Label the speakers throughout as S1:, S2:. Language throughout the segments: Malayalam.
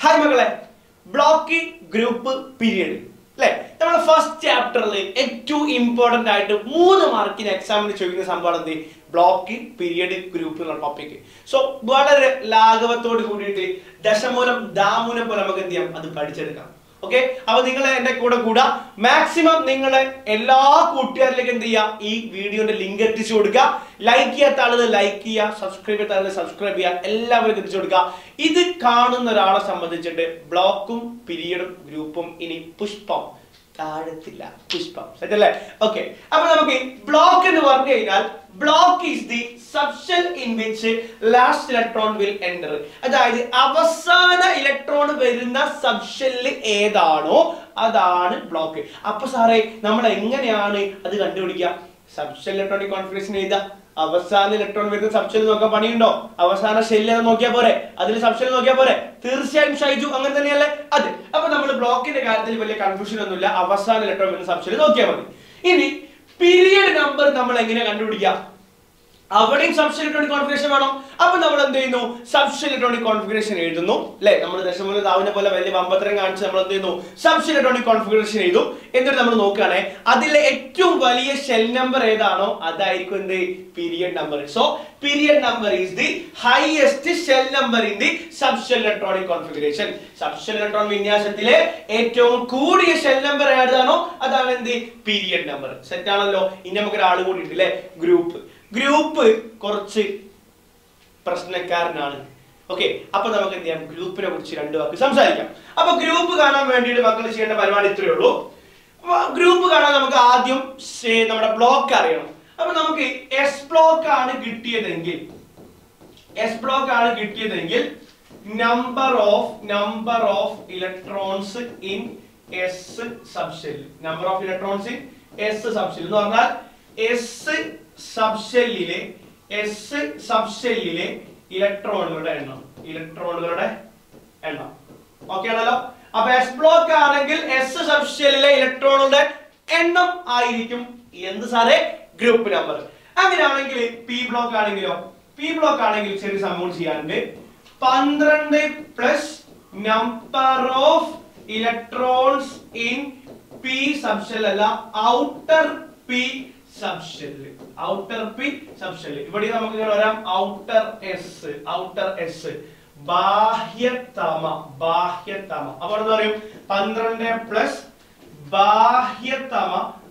S1: ഹായ് മക്കളെ ബ്ലോക്ക് ഗ്രൂപ്പ് പീരിയഡ് അല്ലെ നമ്മുടെ ഫസ്റ്റ് ചാപ്റ്ററിൽ ഏറ്റവും ഇമ്പോർട്ടന്റ് ആയിട്ട് മൂന്ന് മാർക്കിന് എക്സാമിന് ചോദിക്കുന്ന സംഭവമാണ് എന്ത് ബ്ലോക്ക് പീരിയഡ് ഗ്രൂപ്പ് എന്നുള്ള ടോപ്പിക് സോ വളരെ ലാഘവത്തോട് കൂടിയിട്ട് ദശമൂലം ദാമൂലം പോലെ നമുക്ക് എന്ത് ചെയ്യാം അത് പഠിച്ചെടുക്കാം ഓക്കെ അപ്പൊ നിങ്ങൾ എന്റെ കൂടെ കൂടാ മാക്സിമം നിങ്ങളെ എല്ലാ കൂട്ടുകാരിലേക്ക് എന്ത് ചെയ്യുക ഈ വീഡിയോന്റെ ലിങ്ക് എത്തിച്ചു കൊടുക്കുക ലൈക്ക് ചെയ്യാത്ത ആളുകൾ ലൈക്ക് ചെയ്യുക സബ്സ്ക്രൈബ് ചെയ്യാത്ത ആളുകൾ സബ്സ്ക്രൈബ് ചെയ്യുക എല്ലാവർക്കും എത്തിച്ചു കൊടുക്കുക ഇത് കാണുന്ന ഒരാളെ സംബന്ധിച്ചിട്ട് ബ്ലോക്കും പീരിയഡും ഗ്രൂപ്പും ഇനി പുഷ്പം താഴത്തില്ല പുഷ്പം സെറ്റല്ലേ ഓക്കെ അപ്പൊ നമുക്ക് ബ്ലോക്ക് എന്ന് പറഞ്ഞു കഴിഞ്ഞാൽ block is the subshell in which last electron will enter അതായത് അവസാന ഇലക്ട്രോൺ വരുന്ന സബ്ഷെല്ല് ഏതാണോ അതാണ് ബ്ലോക്ക് അപ്പൊ സാറേ നമ്മൾ എങ്ങനെയാണ് അത് കണ്ടുപിടിക്കുക സബ്ഷെൽ ഇലക്ട്രോണിക് കോൺഫിഗറേഷൻ എഴുതുക അവസാന ഇലക്ട്രോൺ വരുന്ന സബ്ഷെൽ നോക്കാൻ പണിയുണ്ടോ അവസാന ഷെല്ല് നോക്കിയാൽ പോരെ അതിൽ സബ്ഷെൽ നോക്കിയാൽ പോരെ തീർച്ചയായും ഷൈജു അങ്ങനെ തന്നെയല്ലേ അതെ അപ്പൊ നമ്മൾ ബ്ലോക്കിന്റെ കാര്യത്തിൽ വലിയ കൺഫ്യൂഷൻ ഒന്നുമില്ല അവസാന ഇലക്ട്രോൺ വരുന്ന സബ്ഷെൽ നോക്കിയാൽ മതി ഇനി പീരിയഡ് നമ്പർ നമ്മൾ എങ്ങനെ കണ്ടുപിടിക്കുക അവിടെയും സബ്ഷെൽ ഇലക്ട്രോണിക് കോൺഫിഗറേഷൻ വേണം അപ്പൊ നമ്മൾ എന്ത് ചെയ്യുന്നു സബ്ഷെൽ ഇലക്ട്രോണിക് കോൺഫിഗറേഷൻ എഴുതുന്നു അല്ലെ നമ്മൾ ദശമൂല ദാവിനെ പോലെ വലിയ വമ്പത്തരം കാണിച്ച് നമ്മൾ എന്ത് ചെയ്യുന്നു സബ്ഷെൽ ഇലക്ട്രോണിക് കോൺഫിഗറേഷൻ എഴുതും എന്നിട്ട് നമ്മൾ നോക്കുകയാണെ അതിലെ ഏറ്റവും വലിയ ഷെൽ നമ്പർ ഏതാണോ അതായിരിക്കും എന്ത് period number so period number is the highest shell number in the subshell electronic configuration subshell electron വിന്യാസത്തിലെ ഏറ്റവും കൂടിയ ഷെൽ നമ്പർ ഏതാണോ അതാണ് എന്ത് പീരിയഡ് നമ്പർ സെറ്റ് ആണല്ലോ ഇനി നമുക്ക് ഒരാൾ കൂടി ഉണ്ട് അല്ലെ ഗ്രൂപ്പ് ഗ്രൂപ്പ് കുറച്ച് പ്രശ്നക്കാരനാണ് ഓക്കെ അപ്പൊ നമുക്ക് എന്ത് ചെയ്യാം ഗ്രൂപ്പിനെ കുറിച്ച് രണ്ട് വാക്ക് സംസാരിക്കാം അപ്പൊ ഗ്രൂപ്പ് കാണാൻ വേണ്ടിയിട്ട് മക്കൾ ചെയ്യേണ്ട പരിപാടി ഇത്രയേ ഉള്ളൂ ഗ്രൂപ്പ് കാണാൻ നമുക്ക് ആദ്യം ശേ- നമ്മുടെ ബ്ലോക്ക് അറിയണം അപ്പൊ നമുക്ക് എസ് ബ്ലോക്ക് ആണ് കിട്ടിയതെങ്കിൽ എസ് ബ്ലോക്ക് ആണ് കിട്ടിയതെങ്കിൽ number of number of electrons in s subshell number of electrons in s subshell എന്ന് പറഞ്ഞാൽ എസ് സബ്ഷെല്ലിലെ എസ് സബ്ഷെല്ലിലെ ഇലക്ട്രോണുകളുടെ എണ്ണം ഇലക്ട്രോണുകളുടെ എണ്ണം ഓക്കെ ആണല്ലോ അപ്പൊ എസ് ബ്ലോക്ക് ആണെങ്കിൽ എസ് സബ്ഷെല്ലിലെ ഇലക്ട്രോണുകളുടെ എണ്ണം ആയിരിക്കും എന്ത് സാറേ ഗ്രൂപ്പ് നമ്പർ അങ്ങനെയാണെങ്കിൽ പി ബ്ലോക്ക് ആണെങ്കിലോ പി ബ്ലോക്ക് ആണെങ്കിൽ ചെറിയ സംഭവം ചെയ്യാനുണ്ട് പന്ത്രണ്ട് plus number of electrons in p subshell അല്ല outer p subshell outer p subshell ഇവിടെ നമുക്ക് ഇങ്ങനെ വരാം ഔട്ടർ എസ് ഔട്ടർ എസ് ബാഹ്യതമ ബാഹ്യതമ അപ്പൊ എന്താ പറയും പന്ത്രണ്ട് പ്ലസ് ബാഹ്യതമ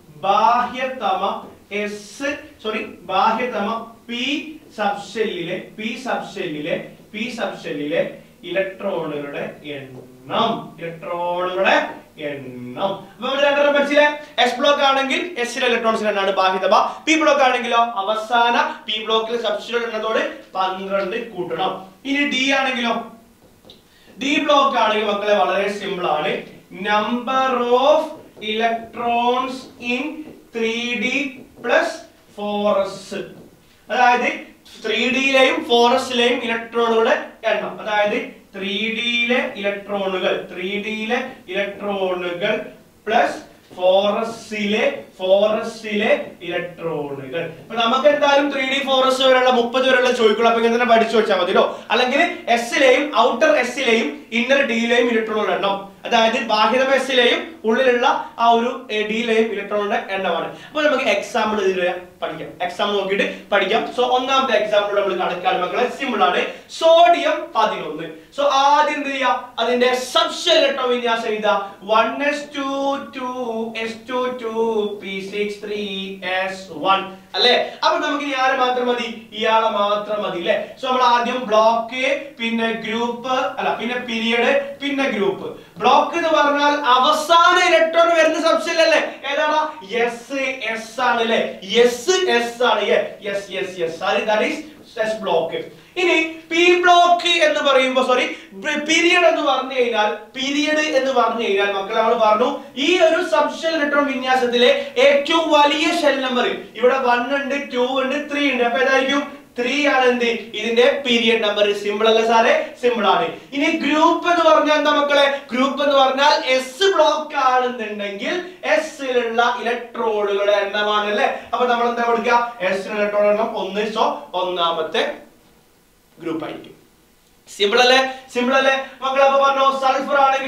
S1: ബാഹ്യതമ എസ് സോറി ബാഹ്യതമ പി സബ്ഷെല്ലിലെ പി സബ്ഷെല്ലിലെ പി സബ്ഷെല്ലിലെ ഇലക്ട്രോണുകളുടെ എണ്ണം ഇലക്ട്രോണുകളുടെ എണ്ണം അപ്പൊ ഇവിടെ രണ്ടെണ്ണം പഠിച്ചില്ലേ എസ് ബ്ലോക്ക് ആണെങ്കിൽ എസിലെ ഇലക്ട്രോൺസിന്റെ എണ്ണമാണ് ബാഹ്യതമ പി ബ്ലോക്ക് ആണെങ്കിലോ അവസാന പി ബ്ലോക്കിൽ സബ്ഷെല്ലുകൾ എണ്ണത്തോട് പന്ത്രണ്ട് കൂട്ടണം ഇനി ഡി ആണെങ്കിലോ ഡി ബ്ലോക്ക് ആണെങ്കിൽ മക്കളെ വളരെ സിമ്പിൾ ആണ് number of electrons in three d plus four s അതായത് ത്രീ ഡിയിലെയും ഫോറസ്റ്റിലെയും ഇലക്ട്രോണുകളുടെ എണ്ണം അതായത് ത്രീ ഡിയിലെ ഇലക്ട്രോണുകൾ ത്രീ ഡിയിലെ ഇലക്ട്രോണുകൾ പ്ലസ് ഫോറസ്റ്റിലെ ഫോറസ്റ്റിലെ ഇലക്ട്രോണുകൾ അപ്പൊ നമുക്ക് എന്തായാലും ത്രീ ഡി ഫോറസ്റ്റ് വരെയുള്ള മുപ്പത് വരെയുള്ള ചോദിക്കുള്ളൂ അപ്പൊ ഇങ്ങനെ തന്നെ പഠിച്ചു വെച്ചാൽ മതിയോ അല്ലെങ്കിൽ എസിലെയും ഔട്ടർ എസിലെയും ഇന്നർ ഡിയിലെയും ഇലക്ട്രോണുകളുടെ എണ്ണം അതായത് ബാഹ്യതമ എസിലെയും ഉള്ളിലുള്ള ആ ഒരു ഡിയിലെയും ഇലക്ട്രോണിന്റെ എണ്ണമാണ് അപ്പൊ നമുക്ക് എക്സാമ്പിൾ ഇതിൽ പഠിക്കാം എക്സാമ്പിൾ നോക്കിയിട്ട് പഠിക്കാം സോ ഒന്നാമത്തെ എക്സാമ്പിൾ നമ്മൾ കണക്കാണ് മക്കളെ സിമ്പിൾ ആണ് സോഡിയം പതിനൊന്ന് സോ ആദ്യം എന്ത് ചെയ്യാ അതിന്റെ സബ്ഷെൽ ഇലക്ട്രോൺ വിന്യാസം എഴുതാ one s two two s two two p six three s one അല്ലെ അപ്പൊ നമുക്ക് ഇനി ആരെ മാത്രം മതി ഇയാളെ മാത്രം മതി അല്ലെ സോ നമ്മൾ ആദ്യം ബ്ലോക്ക് പിന്നെ ഗ്രൂപ്പ് അല്ല പിന്നെ പീരിയഡ് പിന്നെ ഗ്രൂപ്പ് ബ്ലോക്ക് എന്ന് പറഞ്ഞാൽ അവസാന ഇലക്ട്രോൺ വരുന്ന സബ്ഷെൽ അല്ലേ ഏതാണ് എസ് എസ് ആണ് അല്ലെ എസ് എസ് ആണ് yes yes yes that is s block ഇനി പി ബ്ലോക്ക് എന്ന് പറയുമ്പോൾ സോറി പീരിയഡ് എന്ന് പറഞ്ഞു കഴിഞ്ഞാൽ പീരിയഡ് എന്ന് പറഞ്ഞു കഴിഞ്ഞാൽ മക്കളെ നമ്മൾ പറഞ്ഞു ഈ ഒരു സബ്ഷെൽ ഇലക്ട്രോൺ വിന്യാസത്തിലെ ഏറ്റവും വലിയ ഷെൽ നമ്പർ ഇവിടെ വൺ ഉണ്ട് ടു ഉണ്ട് ത്രീ ഉണ്ട് അപ്പൊ ഏതായിരിക്കും ത്രീ ആണ് എന്ത് ഇതിന്റെ പീരിയഡ് നമ്പർ സിമ്പിൾ അല്ല സാറേ സിമ്പിൾ ആണ് ഇനി ഗ്രൂപ്പ് എന്ന് പറഞ്ഞാൽ എന്താ മക്കളെ ഗ്രൂപ്പ് എന്ന് പറഞ്ഞാൽ എസ് ബ്ലോക്ക് ആണെന്നുണ്ടെങ്കിൽ എസിലുള്ള ഇലക്ട്രോണുകളുടെ എണ്ണമാണ് അല്ലേ അപ്പൊ നമ്മൾ എന്താ കൊടുക്കുക എസ് ഇലക്ട്രോൺ എണ്ണം ഒന്ന് സോ ഒന്നാമത്തെ ഗ്രൂപ്പ് ആയിരിക്കും സിമ്പിൾ അല്ലേ സിമ്പിൾ അല്ലേ മക്കൾ അപ്പൊ പറഞ്ഞു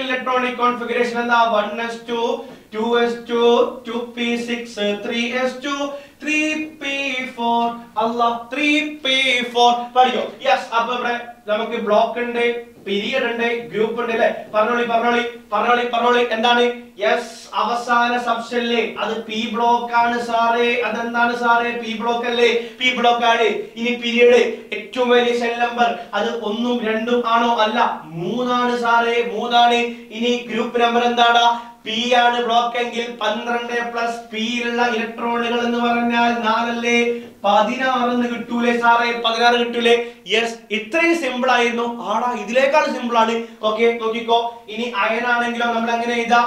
S1: ഇലക്ട്രോണിക് കോൺഫിഗറേഷൻ എന്താ one s two two s two two p six three s two three p four അല്ല ത്രീ പി ഫോർ പഠിക്കോ യെസ് അപ്പൊ ഇവിടെ നമുക്ക് ബ്ലോക്ക് ഉണ്ട് പീരിയഡ് ഉണ്ട് ഗ്രൂപ്പ് ഉണ്ട് അല്ലെ പറഞ്ഞോളി പറഞ്ഞോളി പറഞ്ഞോളി പറഞ്ഞോളി എന്താണ് യെസ് അവസാന സബ്ഷനിലെ അത് പി ബ്ലോക്ക് ആണ് സാറേ അതെന്താണ് സാറേ പി ബ്ലോക്ക് അല്ലേ പി ബ്ലോക്ക് ആണ് ഇനി പീരിയഡ് ഏറ്റവും വലിയ സെൽ നമ്പർ അത് ഒന്നും രണ്ടും ആണോ അല്ല മൂന്നാണ് സാറേ മൂന്നാണ് ഇനി ഗ്രൂപ്പ് നമ്പർ എന്താണ് പി ആണ് ബ്ലോക്ക് എങ്കിൽ പന്ത്രണ്ട് പ്ലസ് പിയിലുള്ള ഇലക്ട്രോണുകൾ എന്ന് പറഞ്ഞാൽ നാലല്ലേ പതിനാറ് എന്ന് കിട്ടൂലേ സാറേ പതിനാറ് കിട്ടൂലേ യെസ് ഇത്രയും സിമ്പിൾ ആയിരുന്നു ആടാ ഇതിനേക്കാൾ സിമ്പിൾ ആണ് ഓക്കെ നോക്കിക്കോ ഇനി അയൺ ആണെങ്കിലോ നമ്മൾ എങ്ങനെ എഴുതാം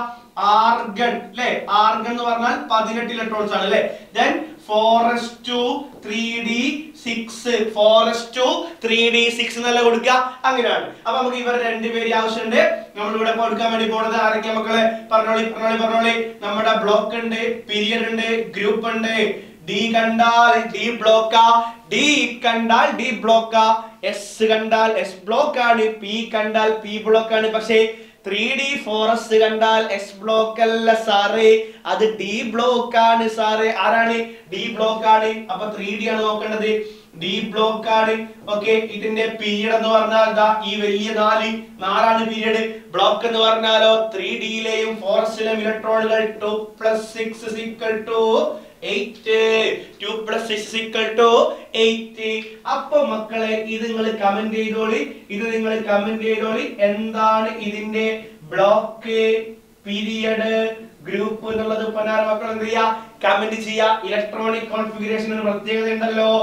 S1: ആർഗൺ അല്ലെ ആർഗൺ എന്ന് പറഞ്ഞാൽ പതിനെട്ട് ഇലക്ട്രോൺസ് ആണ് അല്ലെ then four s two three d six four s two three d six എന്നല്ല കൊടുക്കുക അങ്ങനെയാണ് അപ്പൊ നമുക്ക് ഇവർ രണ്ടുപേരും ആവശ്യമുണ്ട് നമ്മൾ ഇവിടെ കൊടുക്കാൻ വേണ്ടി പോണത് ആരൊക്കെയാ മക്കളെ പറഞ്ഞോളി പറഞ്ഞോളി പറഞ്ഞോളി നമ്മുടെ ബ്ലോക്ക് ഉണ്ട് പീരിയഡ് ഉണ്ട് ഗ്രൂപ്പ് ഉണ്ട് ഡി കണ്ടാൽ ഡി ബ്ലോക്കാ ഡി കണ്ടാൽ ഡി ബ്ലോക്കാ എസ് കണ്ടാൽ എസ് ബ്ലോക്ക് ആണ് പി കണ്ടാൽ പി ബ്ലോക്ക് ആണ് പക്ഷേ ത്രീ ഡി ഫോറസ്റ്റ് കണ്ടാൽ എസ് ബ്ലോക്ക് അല്ല സാറേ അത് ഡി ബ്ലോക്ക് ആണ് സാറേ ആരാണ് ഡി ബ്ലോക്ക് ആണ് അപ്പൊ ത്രീ ഡി ആണ് നോക്കേണ്ടത് ഡി ബ്ലോക്ക് ആണ് ഓക്കെ ഇതിന്റെ പീരീഡ് എന്ന് പറഞ്ഞാൽ ദാ ഈ വലിയ നാല് നാലാണ് പീരീഡ് ബ്ലോക്ക് എന്ന് പറഞ്ഞാലോ ത്രീ ഡിയിലെയും ഫോറസ്റ്റിലെയും ഇലക്ട്രോണുകൾ two plus six equal to eight two plus six equal to eight അപ്പൊ മക്കളെ ഇത് നിങ്ങൾ കമന്റ് ചെയ്തോളി ഇത് നിങ്ങൾ കമന്റ് ചെയ്തോളി എന്താണ് ഇതിന്റെ ബ്ലോക്ക് പീരിയഡ് ഗ്രൂപ്പ് എന്നുള്ളത് പതിനാറ് മക്കൾ എന്ത് ചെയ്യാ കമന്റ് ചെയ്യാ ഇലക്ട്രോണിക് കോൺഫിഗറേഷൻ ഒരു പ്രത്യേകത ഉണ്ടല്ലോ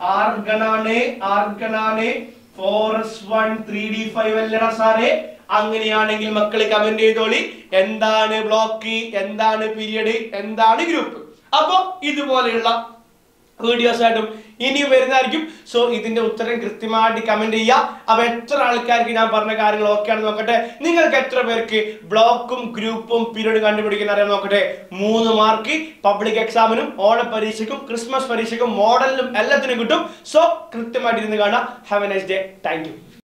S1: ആർഗണാണ് ആർഗണാണ് four s one three d five അല്ലടാ സാറേ അങ്ങനെയാണെങ്കിൽ മക്കൾ കമന്റ് ചെയ്തോളി എന്താണ് ബ്ലോക്ക് എന്താണ് പീരിയഡ് എന്താണ് ഗ്രൂപ്പ് അപ്പൊ ഇതുപോലെയുള്ള വീഡിയോസ് ആയിട്ടും ഇനിയും വരുന്നതായിരിക്കും സോ ഇതിന്റെ ഉത്തരം കൃത്യമായിട്ട് കമന്റ് ചെയ്യുക അപ്പൊ എത്ര ആൾക്കാർക്ക് ഞാൻ പറഞ്ഞ കാര്യങ്ങൾ ഓക്കെ ആണെന്ന് നോക്കട്ടെ നിങ്ങൾക്ക് എത്ര പേർക്ക് ബ്ലോക്കും ഗ്രൂപ്പും പീരീഡ് കണ്ടുപിടിക്കുന്ന അറിയാൻ നോക്കട്ടെ മൂന്ന് മാർക്ക് പബ്ലിക് എക്സാമിനും ഓണ പരീക്ഷയ്ക്കും ക്രിസ്മസ് പരീക്ഷയ്ക്കും മോഡലിനും എല്ലാത്തിനും കിട്ടും സോ കൃത്യമായിട്ട് ഇരുന്ന് കാണാം have a nice day thank U